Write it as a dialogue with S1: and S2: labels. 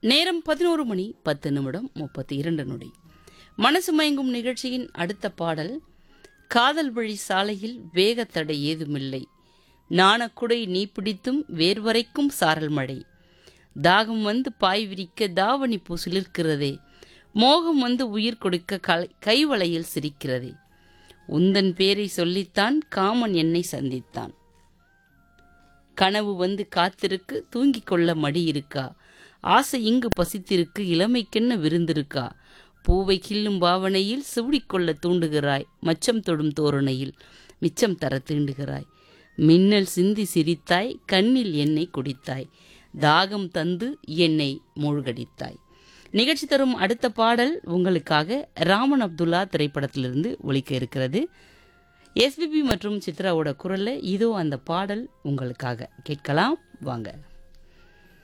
S1: நேரம் பதினோரு மணி பத்து நிமிடம் முப்பத்தி இரண்டு நொடி மனசு மயங்கும் நிகழ்ச்சியின் அடுத்த பாடல் காதல் வழி சாலையில் வேகத்தடை ஏதுமில்லை நாணக்குடை நீ பிடித்தும் வேர்வரைக்கும் சாரல் மழை தாகம் வந்து பாய் விரிக்க தாவணி பூ சிலிர்க்கிறதே மோகம் வந்து உயிர் கொடுக்க கலை கைவளையில் சிரிக்கிறதே உந்தன் பேரை சொல்லித்தான் காமன் என்னை சந்தித்தான் கனவு வந்து காத்திருக்கு தூங்கிக் கொள்ள மடி இருக்கா ஆசை இங்கு பசித்திருக்கு இளமைக்கென்ன விருந்திருக்கா பூவை கிள்ளும் பாவனையில் சூடிக்கொள்ள தூண்டுகிறாய் மச்சம் தொடும் தோரணையில் மிச்சம் தர தீண்டுகிறாய் மின்னல் சிந்தி சிரித்தாய் கண்ணில் எண்ணெய் குடித்தாய் தாகம் தந்து என்னை மூழ்கடித்தாய் நிகழ்ச்சி தரும் அடுத்த பாடல் உங்களுக்காக ராமன் அப்துல்லா திரைப்படத்திலிருந்து ஒலிக்க இருக்கிறது எஸ்பிபி மற்றும் சித்ராவோட குரல்ல இதோ அந்த பாடல் உங்களுக்காக கேட்கலாம் வாங்க